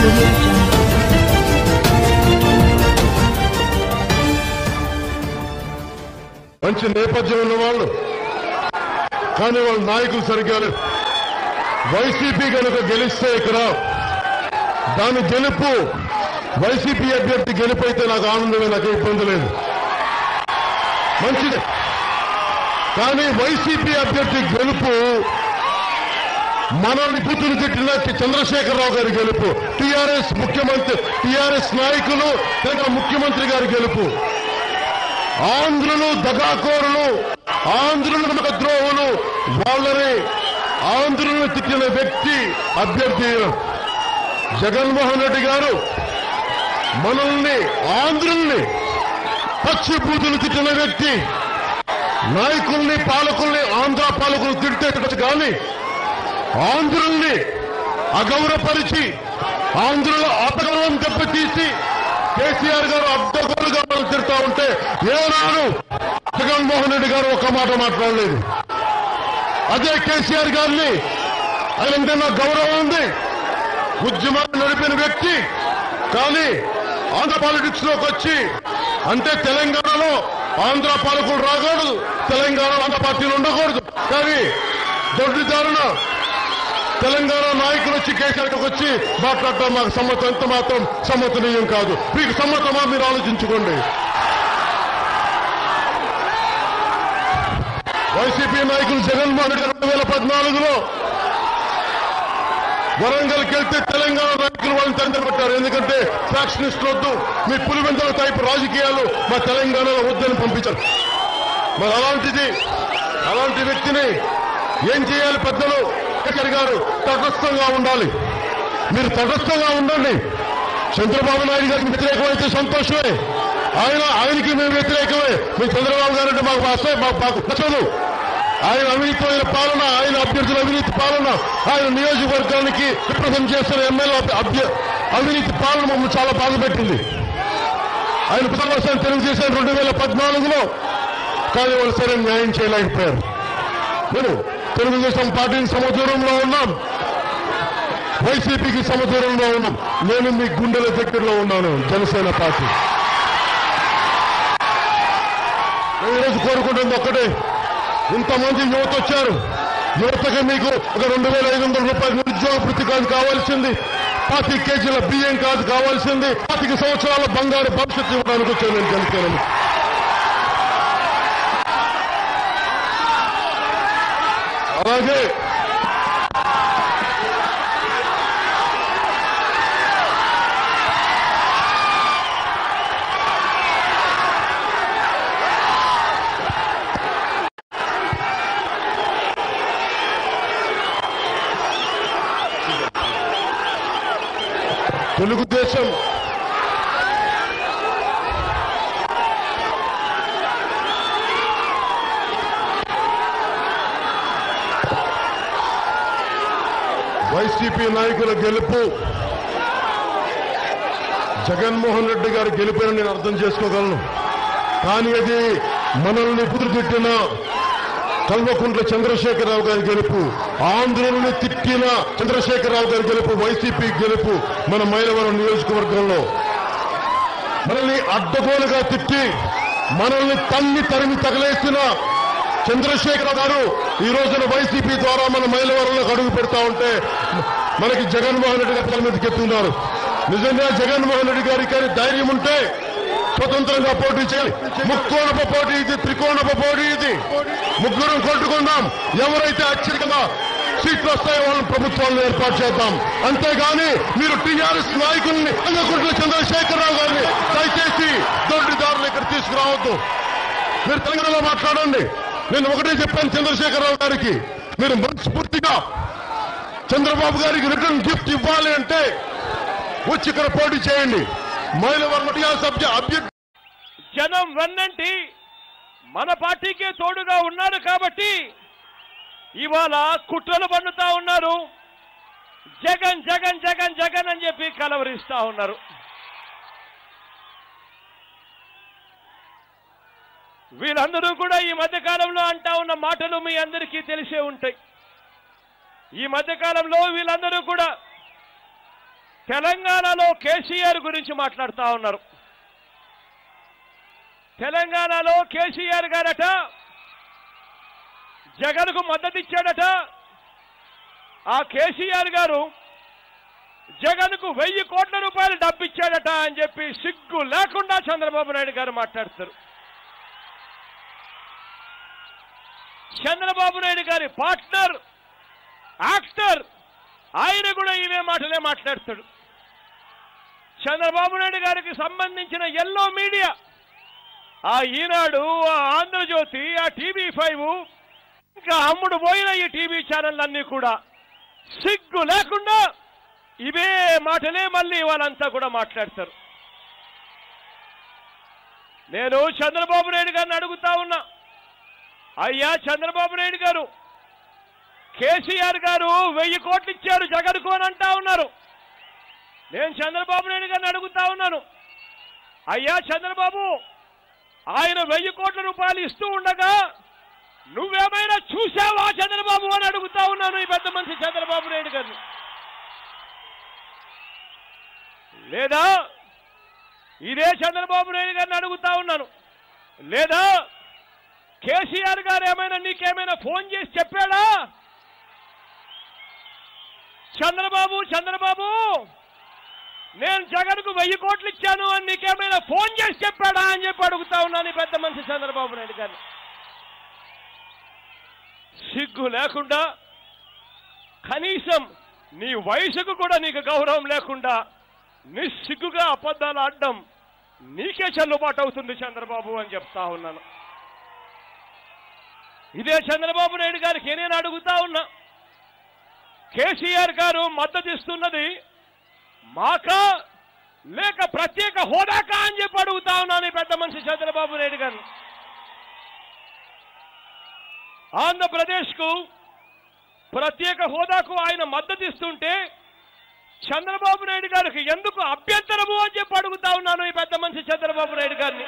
audio jungle. మంచి నేపథ్యం ఉన్న వాళ్ళు కానీ వాళ్ళ నాయకులు సరిగ్గా లేరు వైసీపీ కనుక గెలిస్తే ఇక్కడ దాని గెలుపు వైసీపీ అభ్యర్థి గెలుపు అయితే నాకు ఆనందమే నాకు ఇబ్బంది లేదు మంచిది కానీ వైసీపీ అభ్యర్థి గెలుపు మనల్ని బుద్ధులు తిట్టిన చంద్రశేఖరరావు గారి గెలుపు టీఆర్ఎస్ ముఖ్యమంత్రి టీఆర్ఎస్ నాయకులు తెలంగాణ ముఖ్యమంత్రి గారి గెలుపు ఆంధ్రులు దగాకోరులు ఆంధ్రులు నమ్మక ద్రోహులు వాళ్ళని ఆంధ్రులను తిట్టిన వ్యక్తి అభ్యర్థి జగన్మోహన్ రెడ్డి గారు మనల్ని ఆంధ్రుల్ని పచ్చి బూతులు తిట్టిన వ్యక్తి నాయకుల్ని పాలకుల్ని ఆంధ్ర పాలకులు తిట్టే కానీ ఆంధ్రుల్ని అగౌరవపరిచి ఆంధ్రుల అపగౌరవం దెబ్బతీసి కేసీఆర్ గారు అడ్డగోలుగా మనం తిడతా ఉంటే ఏనాడు జగన్మోహన్ రెడ్డి గారు ఒక్క మాట మాట్లాడలేదు అదే కేసీఆర్ గారిని ఆయన అంటే నాకు గౌరవం ఉంది ఉద్యమాన్ని నడిపిన వ్యక్తి కానీ ఆంధ్ర పాలిటిక్స్ లోకి వచ్చి అంటే తెలంగాణలో ఆంధ్ర పాలకులు రాకూడదు తెలంగాణలో ఆంధ్ర పార్టీలు ఉండకూడదు కానీ దొడ్డిదారుణ తెలంగాణ నాయకులు వచ్చి కేసీఆర్కి వచ్చి మాట్లాడటం మాకు సమ్మతం ఎంత మాత్రం సమ్మతనీయం కాదు మీకు సమ్మతమా మీరు ఆలోచించుకోండి వైసీపీ నాయకులు జగన్మోహన్ రెడ్డి రెండు వేల పద్నాలుగులో వరంగల్కి వెళ్తే తెలంగాణ నాయకులు వాళ్ళని తండ్రి పెట్టారు ఎందుకంటే ఫ్యాక్షనిస్ట్ వద్దు మీ పులివెందుల టైపు రాజకీయాలు మా తెలంగాణలో వద్దని పంపించారు మరి అలాంటిది అలాంటి వ్యక్తిని ఏం చేయాలి పెద్దలు కేసీఆర్ గారు తటస్థంగా ఉండాలి మీరు తటస్థంగా ఉండండి చంద్రబాబు నాయుడు గారికి వ్యతిరేకమైతే సంతోషమే ఆయన ఆయనకి మేము వ్యతిరేకమే మీ చంద్రబాబు గారు అంటే మాకు అసహ్య మాకు మాకు నచ్చదు ఆయన అవినీతిమైన పాలన ఆయన అభ్యర్థుల అవినీతి పాలన ఆయన నియోజకవర్గానికి రిప్రజెంట్ చేస్తున్న ఎమ్మెల్యే అభ్య అవినీతి పాలన మమ్మల్ని చాలా బాధపెట్టింది ఆయన పునర్వసాన్ని తెలుగుదేశం రెండు వేల పద్నాలుగులో కానీ వాళ్ళు సరే న్యాయం చేయలేకపోయారు నేను తెలుగుదేశం పార్టీకి సమదూరంలో ఉన్నాం వైసీపీకి సమదూరంలో ఉన్నాం నేను మీ గుండెల దగ్గరలో ఉన్నాను జనసేన పార్టీ నేను ఈరోజు కోరుకుంటుంది ఒక్కటే ఇంతమంది యువత వచ్చారు యువతకి మీకు ఒక రెండు వేల ఐదు వందల రూపాయల నిరుద్యోగ వృత్తి కాదు కావాల్సింది పాతి కేజీల బియ్యం కాదు కావాల్సింది పాతిక సంవత్సరాల బంగారు భవిష్యత్తు ఇవ్వడానికి వచ్చాను నేను జనసేన అలాగే తెలుగుదేశం వైసీపీ నాయకుల గెలుపు జగన్మోహన్ రెడ్డి గారి గెలుపని నేను అర్థం చేసుకోగలను కానీ అది మనల్ని కుదురుతిట్టిన కల్వకుంట్ల చంద్రశేఖరరావు గారి గెలుపు ఆంధ్రులను తిట్టిన చంద్రశేఖరరావు గారి గెలుపు వైసీపీ గెలుపు మన మైలవరం నియోజకవర్గంలో మనల్ని అడ్డగోలుగా తిట్టి మనల్ని తన్ని తరిమి తగలేసిన చంద్రశేఖర గారు ఈ రోజున వైసీపీ ద్వారా మన మైలవరంలో అడుగు పెడతా ఉంటే మనకి జగన్మోహన్ రెడ్డి గారి తల మీదకి ఎత్తున్నారు నిజంగా జగన్మోహన్ రెడ్డి గారికి కానీ ధైర్యం ఉంటే స్వతంత్రంగా పోటీ చేయాలి ముక్కోణపు పోటీ ఇది త్రికోణపు పోటీ ఇది ముగ్గురం కొట్టుకుందాం ఎవరైతే అత్యధికంగా సీట్లు వస్తాయో వాళ్ళని ప్రభుత్వాలను ఏర్పాటు చేద్దాం అంతేగాని మీరు టీఆర్ఎస్ నాయకుల్ని అంగకుంట్ల చంద్రశేఖరరావు గారిని దయచేసి దొడ్డిదారులు ఇక్కడ తీసుకురావద్దు మీరు తెలంగాణలో మాట్లాడండి నేను ఒకటే చెప్పాను చంద్రశేఖరరావు గారికి మీరు మనస్ఫూర్తిగా చంద్రబాబు గారికి రిటర్న్ గిఫ్ట్ ఇవ్వాలి అంటే వచ్చి ఇక్కడ పోటీ చేయండి మైలవరం టీఆర్ఎస్ అభ్య- అభ్యర్థి జనం వెన్నంటి మన పార్టీకే తోడుగా ఉన్నారు కాబట్టి ఇవాళ కుట్రలు పన్నుతా ఉన్నారు జగన్ జగన్ జగన్ జగన్ అని చెప్పి కలవరిస్తా ఉన్నారు వీళ్ళందరూ కూడా ఈ మధ్య కాలంలో అంటా ఉన్న మాటలు మీ అందరికీ తెలిసే ఉంటాయి ఈ మధ్య కాలంలో వీళ్ళందరూ కూడా తెలంగాణలో కేసీఆర్ గురించి మాట్లాడుతా ఉన్నారు తెలంగాణలో కేసీఆర్ గారట జగన్కు మద్దతు ఇచ్చాడట ఆ కేసీఆర్ గారు జగన్కు వెయ్యి కోట్ల రూపాయలు డబ్బిచ్చాడట అని చెప్పి సిగ్గు లేకుండా చంద్రబాబు నాయుడు గారు మాట్లాడతారు చంద్రబాబు నాయుడు గారి పార్ట్నర్ యాక్టర్ ఆయన కూడా ఇవే మాటలే మాట్లాడతాడు చంద్రబాబు నాయుడు గారికి సంబంధించిన ఎల్లో మీడియా ఆ ఈనాడు ఆ ఆంధ్రజ్యోతి ఆ టీవీ ఫైవ్ ఇంకా అమ్ముడు పోయిన ఈ టీవీ ఛానళ్ళన్నీ కూడా సిగ్గు లేకుండా ఇవే మాటలే మళ్ళీ వాళ్ళంతా కూడా మాట్లాడతారు నేను చంద్రబాబు నాయుడు గారిని అడుగుతా ఉన్నా అయ్యా చంద్రబాబు నాయుడు గారు కేసీఆర్ గారు వెయ్యి కోట్లు ఇచ్చారు జగన్కు అని అంటా ఉన్నారు నేను చంద్రబాబు నాయుడు గారిని అడుగుతా ఉన్నాను అయ్యా చంద్రబాబు ఆయన వెయ్యి కోట్ల రూపాయలు ఇస్తూ ఉండగా నువ్వేమైనా చూసావా చంద్రబాబు అని అడుగుతా ఉన్నాను ఈ పెద్ద మనిషి చంద్రబాబు నాయుడు గారిని లేదా ఇదే చంద్రబాబు నాయుడు గారిని అడుగుతా ఉన్నాను లేదా కేసీఆర్ గారు ఏమైనా నీకేమైనా ఫోన్ చేసి చెప్పాడా చంద్రబాబు చంద్రబాబు నేను జగన్కు వెయ్యి కోట్లు ఇచ్చాను అని నీకేమైనా ఫోన్ చేసి చెప్పాడా అని చెప్పి అడుగుతా ఉన్నాను ఈ పెద్ద మనిషి చంద్రబాబు నాయుడు గారిని సిగ్గు లేకుండా కనీసం నీ వయసుకు కూడా నీకు గౌరవం లేకుండా నిస్సిగ్గుగా అబద్ధాలు ఆడడం నీకే చెల్లుబాటు అవుతుంది చంద్రబాబు అని చెప్తా ఉన్నాను ఇదే చంద్రబాబు నాయుడు గారికి నేను అడుగుతా ఉన్నా కేసీఆర్ గారు మద్దతు ఇస్తున్నది మాకా లేక ప్రత్యేక హోదాకా అని చెప్పి అడుగుతా ఉన్నాను ఈ పెద్ద మనిషి చంద్రబాబు నాయుడు గారిని ఆంధ్రప్రదేశ్కు ప్రత్యేక హోదాకు ఆయన మద్దతు ఇస్తుంటే చంద్రబాబు నాయుడు గారికి ఎందుకు అభ్యంతరము అని చెప్పి అడుగుతా ఉన్నాను ఈ పెద్ద మనిషి చంద్రబాబు నాయుడు గారిని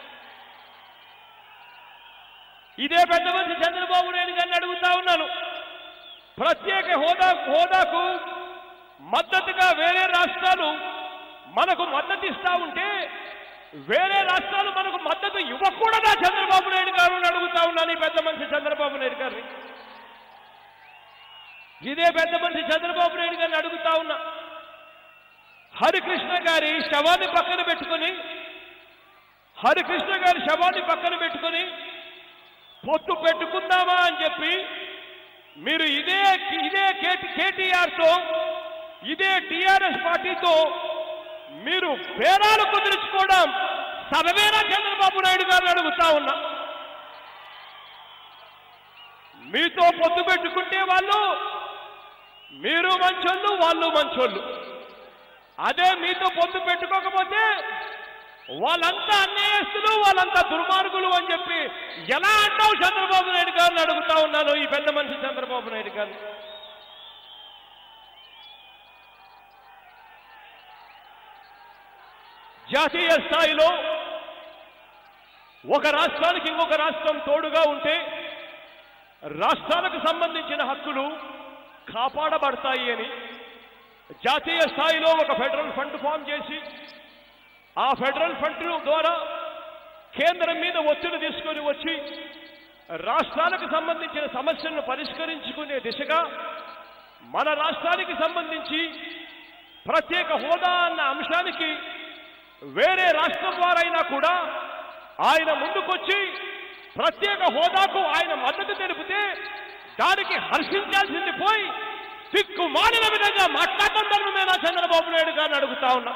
ఇదే పెద్ద మనిషి చంద్రబాబు నాయుడు గారిని అడుగుతా ఉన్నాను ప్రత్యేక హోదా హోదాకు మద్దతుగా వేరే రాష్ట్రాలు మనకు మద్దతు ఇస్తా ఉంటే వేరే రాష్ట్రాలు మనకు మద్దతు ఇవ్వకూడదా చంద్రబాబు నాయుడు గారు అని అడుగుతా ఉన్నాను ఈ పెద్ద మనిషి చంద్రబాబు నాయుడు గారిని ఇదే పెద్ద మనిషి చంద్రబాబు నాయుడు గారిని అడుగుతా ఉన్నా హరికృష్ణ గారి శవాన్ని పక్కన పెట్టుకొని హరికృష్ణ గారి శవాన్ని పక్కన పెట్టుకొని పొత్తు పెట్టుకుందామా అని చెప్పి మీరు ఇదే ఇదే కేటీఆర్తో ఇదే టిఆర్ఎస్ పార్టీతో మీరు పేరాలు కుదుర్చుకోవడం సబవేరా చంద్రబాబు నాయుడు గారిని అడుగుతా ఉన్నా మీతో పొత్తు పెట్టుకుంటే వాళ్ళు మీరు మంచోళ్ళు వాళ్ళు మంచోళ్ళు అదే మీతో పొత్తు పెట్టుకోకపోతే వాళ్ళంతా అన్యాయస్తులు వాళ్ళంతా దుర్మార్గులు అని చెప్పి ఎలా అంటావు చంద్రబాబు నాయుడు గారిని అడుగుతా ఉన్నాను ఈ పెద్ద మనిషి చంద్రబాబు నాయుడు గారిని జాతీయ స్థాయిలో ఒక రాష్ట్రానికి ఇంకొక రాష్ట్రం తోడుగా ఉంటే రాష్ట్రాలకు సంబంధించిన హక్కులు కాపాడబడతాయి అని జాతీయ స్థాయిలో ఒక ఫెడరల్ ఫండ్ ఫామ్ చేసి ఆ ఫెడరల్ ఫండ్ ద్వారా కేంద్రం మీద ఒత్తిడి తీసుకొని వచ్చి రాష్ట్రాలకు సంబంధించిన సమస్యలను పరిష్కరించుకునే దిశగా మన రాష్ట్రానికి సంబంధించి ప్రత్యేక హోదా అన్న అంశానికి వేరే రాష్ట్రం వారైనా కూడా ఆయన ముందుకొచ్చి ప్రత్యేక హోదాకు ఆయన మద్దతు తెలిపితే దానికి హర్షించాల్సింది పోయి సిక్కు మారిన విధంగా మాట్లాడటం ధర్మమేనా చంద్రబాబు నాయుడు గారిని అడుగుతా ఉన్నా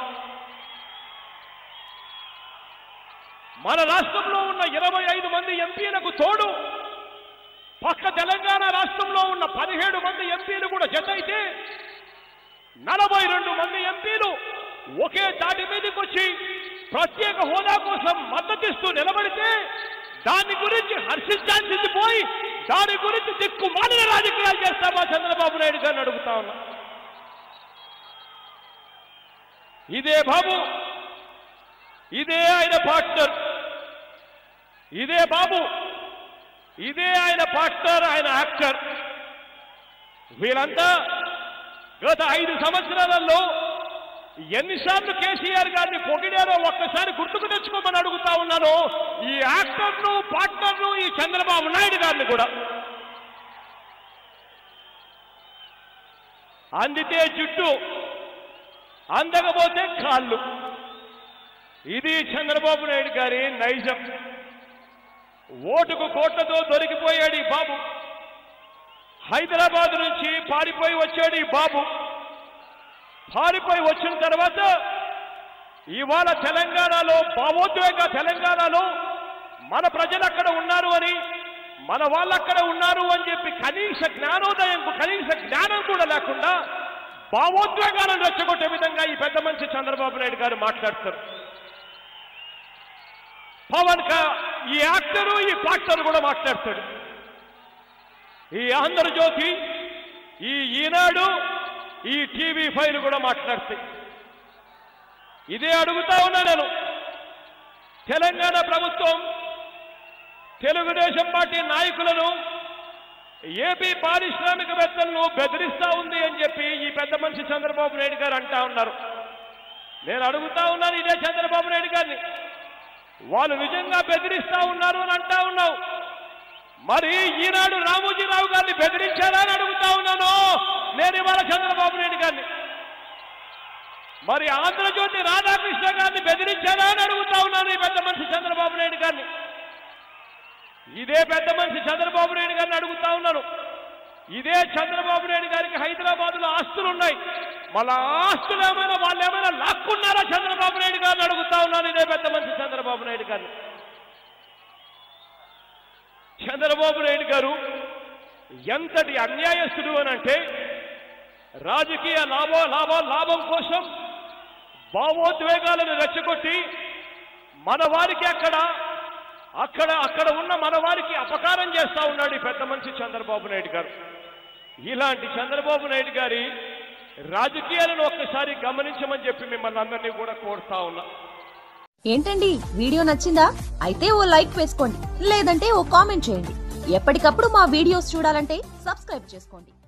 మన రాష్ట్రంలో ఉన్న ఇరవై ఐదు మంది ఎంపీలకు తోడు పక్క తెలంగాణ రాష్ట్రంలో ఉన్న పదిహేడు మంది ఎంపీలు కూడా జత అయితే నలభై రెండు మంది ఎంపీలు ఒకే దాటి మీదకి వచ్చి ప్రత్యేక హోదా కోసం మద్దతిస్తూ నిలబడితే దాని గురించి హర్షించాల్సింది పోయి దాని గురించి దిక్కు మాలిన రాజకీయాలు చేస్తామా చంద్రబాబు నాయుడు గారిని అడుగుతా ఉన్నా ఇదే బాబు ఇదే ఆయన పార్ట్నర్ ఇదే బాబు ఇదే ఆయన పార్ట్నర్ ఆయన యాక్టర్ వీళ్ళంతా గత ఐదు సంవత్సరాలలో ఎన్నిసార్లు కేసీఆర్ గారిని పొగిడారో ఒక్కసారి గుర్తుకు తెచ్చుకోమని అడుగుతా ఉన్నాను ఈ యాక్టర్ను పార్ట్నర్ను ఈ చంద్రబాబు నాయుడు గారిని కూడా అందితే జుట్టు అందకపోతే కాళ్ళు ఇది చంద్రబాబు నాయుడు గారి నైజం ఓటుకు కోట్లతో దొరికిపోయాడు ఈ బాబు హైదరాబాద్ నుంచి పారిపోయి వచ్చాడు ఈ బాబు పారిపోయి వచ్చిన తర్వాత ఇవాళ తెలంగాణలో భావోద్వేగ తెలంగాణలో మన ప్రజలు అక్కడ ఉన్నారు అని మన వాళ్ళు అక్కడ ఉన్నారు అని చెప్పి కనీస జ్ఞానోదయం కనీస జ్ఞానం కూడా లేకుండా భావోద్వేగాలను రెచ్చగొట్టే విధంగా ఈ పెద్ద మనిషి చంద్రబాబు నాయుడు గారు మాట్లాడతారు పవన్ కా ఈ యాక్టరు ఈ పాక్టరు కూడా మాట్లాడతాడు ఈ ఆంధ్రజ్యోతి ఈ ఈనాడు ఈ టీవీ ఫైల్ కూడా మాట్లాడతాయి ఇదే అడుగుతా ఉన్నా నేను తెలంగాణ ప్రభుత్వం తెలుగుదేశం పార్టీ నాయకులను ఏపీ పారిశ్రామికవేత్తలను బెదిరిస్తా ఉంది అని చెప్పి ఈ పెద్ద మనిషి చంద్రబాబు నాయుడు గారు అంటా ఉన్నారు నేను అడుగుతా ఉన్నాను ఇదే చంద్రబాబు నాయుడు గారిని వాళ్ళు నిజంగా బెదిరిస్తా ఉన్నారు అని అంటా ఉన్నావు మరి ఈనాడు రామోజీరావు గారిని బెదిరించారా అని అడుగుతా ఉన్నాను నేను ఇవాళ చంద్రబాబు నాయుడు గారిని మరి ఆంధ్రజ్యోతి రాధాకృష్ణ గారిని బెదిరించారా అని అడుగుతా ఉన్నాను ఈ పెద్ద మనిషి చంద్రబాబు నాయుడు గారిని ఇదే పెద్ద మనిషి చంద్రబాబు నాయుడు గారిని అడుగుతా ఉన్నాను ఇదే చంద్రబాబు నాయుడు గారికి హైదరాబాద్ లో ఆస్తులు ఉన్నాయి మళ్ళా ఆస్తులు ఏమైనా వాళ్ళు ఏమైనా లాక్కున్నారా చంద్రబాబు నాయుడు గారిని అడుగుతా ఉన్నాను ఇదే పెద్ద మనిషి చంద్రబాబు నాయుడు గారిని చంద్రబాబు నాయుడు గారు ఎంతటి అన్యాయస్తుడు అని అంటే రాజకీయ లాభ లాభ లాభం కోసం భావోద్వేగాలను రెచ్చగొట్టి మన వారికి అక్కడ అక్కడ అక్కడ ఉన్న మన వారికి అపకారం చేస్తా ఉన్నాడు ఈ పెద్ద మనిషి చంద్రబాబు నాయుడు గారు ఇలాంటి చంద్రబాబు నాయుడు గారి రాజకీయాలను ఒక్కసారి గమనించమని చెప్పి మిమ్మల్ని అందరినీ కూడా కోరుతా ఉన్నా ఏంటండి వీడియో నచ్చిందా అయితే ఓ లైక్ వేసుకోండి లేదంటే ఓ కామెంట్ చేయండి ఎప్పటికప్పుడు మా వీడియోస్ చూడాలంటే సబ్స్క్రైబ్ చేసుకోండి